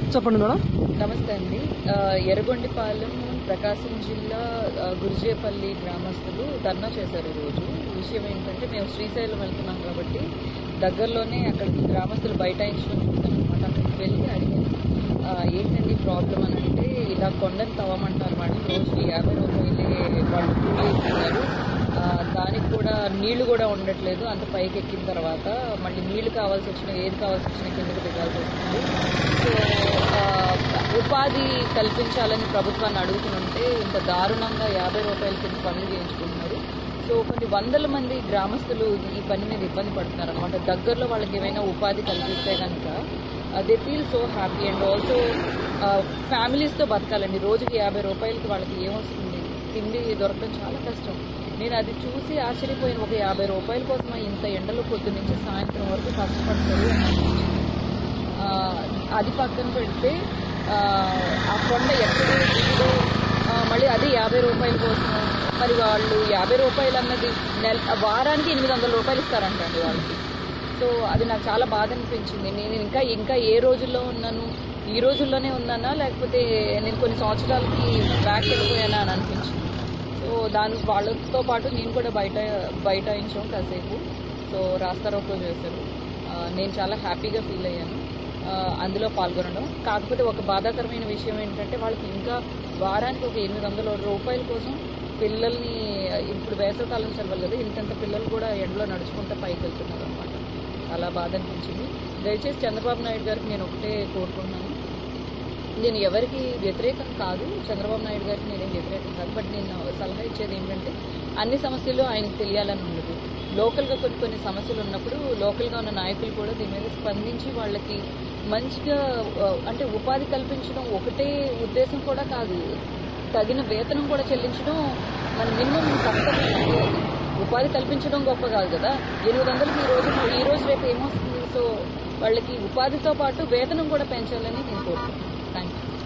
చెప్పండి మేడం నమస్తే అండి ఆ, ఎర్రగొండిపాలెం ప్రకాశం జిల్లా ఆ, గురిజేపల్లి గ్రామస్తులు ధర్నా చేశారు ఈరోజు విషయం ఏంటంటే మేము శ్రీశైలం వెళ్తున్నాం కాబట్టి దగ్గరలోనే అక్కడికి గ్రామస్తులు బైఠాయించడం చూసాం అనమాట అక్కడికి వెళ్ళి అడిగాను ఆ, ఏంటండి ప్రాబ్లం అని అంటే ఇలా కొండను తవ్వమంటారు వాళ్ళు రోజుకి యాభై రూపాయలే వాళ్ళు కూలీ ఇస్తున్నారు ఆ, దానికి కూడా నీళ్లు కూడా ఉండట్లేదు అంత పైకి ఎక్కిన తర్వాత మళ్ళీ నీళ్లు కావాల్సి వచ్చిన ఏది కావాల్సి వచ్చిన కిందకి దిగాల్సి వస్తుంది సో ఆ, ఉపాధి కల్పించాలని ప్రభుత్వాన్ని అడుగుతుంటే ఇంత దారుణంగా యాభై రూపాయల కింద పనులు చేయించుకుంటున్నారు సో కొన్ని వందల మంది గ్రామస్తులు ఈ పని మీద ఇబ్బంది పడుతున్నారు అనమాట దగ్గరలో వాళ్ళకి ఏమైనా ఉపాధి కల్పిస్తే కనుక they feel so happy and also ఫ్యామిలీస్తో బతకాలండి రోజుకి యాభై రూపాయలకి వాళ్ళకి ఏమొస్తుంది తిండి దొరకడం చాలా కష్టం నేను అది చూసి ఆశ్చర్యపోయిన ఒక యాభై రూపాయల కోసం ఇంత ఎండలో పొద్దు నుంచి సాయంత్రం వరకు కష్టపడతారు అని అనిపించింది ఆ, అది పక్కన పెడితే ఆ, ఆ కొండ ఎక్కడ దిగులో ఆ, మళ్ళీ అది యాభై రూపాయల కోసం మరి వాళ్ళు యాభై రూపాయలు అన్నది నెల వారానికి ఎనిమిది వందల రూపాయలు ఇస్తారంటండి వాళ్ళకి సో అది నాకు చాలా బాధ అనిపించింది నేను ఇంకా ఇంకా ఏ రోజుల్లో ఉన్నాను ఈ రోజుల్లోనే ఉన్నానా లేకపోతే నేను కొన్ని సంవత్సరాలకి బ్యాక్ వెళ్ళిపోయానా అని అనిపించింది సో దాని వాళ్ళతో పాటు నేను కూడా బయట బైఠాయించాం కాసేపు సో రాస్తారోకో చేశారు ఆ, నేను చాలా హ్యాపీగా ఫీల్ అయ్యాను ఆ, అందులో పాల్గొనడం కాకపోతే ఒక బాధాకరమైన విషయం ఏంటంటే వాళ్ళకి ఇంకా వారానికి ఒక ఎనిమిది వందల రూపాయల కోసం పిల్లల్ని ఇప్పుడు వేసవకాలం సెలవులు కదా ఇంతంత పిల్లలు కూడా ఎండలో నడుచుకుంటూ పైకి వెళ్తున్నారు అనమాట చాలా బాధ అనిపించింది దయచేసి చంద్రబాబు నాయుడు గారికి నేను ఒకటే కోరుకుంటున్నాను నేను ఎవరికి వ్యతిరేకం కాదు చంద్రబాబు నాయుడు గారికి నేనేం వ్యతిరేకం కాదు బట్ నేను సలహా ఇచ్చేది ఏంటంటే అన్ని సమస్యలు ఆయనకు తెలియాలని ఉండదు లోకల్గా కొన్ని కొన్ని సమస్యలు ఉన్నప్పుడు లోకల్గా ఉన్న నాయకులు కూడా దీని మీద స్పందించి వాళ్ళకి మంచిగా ఆ, అంటే ఉపాధి కల్పించడం ఒకటే ఉద్దేశం కూడా కాదు తగిన వేతనం కూడా చెల్లించడం మన మినిమం కష్టమే అది. ఉపాధి కల్పించడం గొప్ప కాదు కదా ఎనిమిది వందలకి ఈ రోజు ఈ రోజు రేపు ఏమొస్తుంది సో వాళ్ళకి ఉపాధితో పాటు వేతనం కూడా పెంచాలని నేను కోరుకుంటున్నాను థ్యాంక్ యూ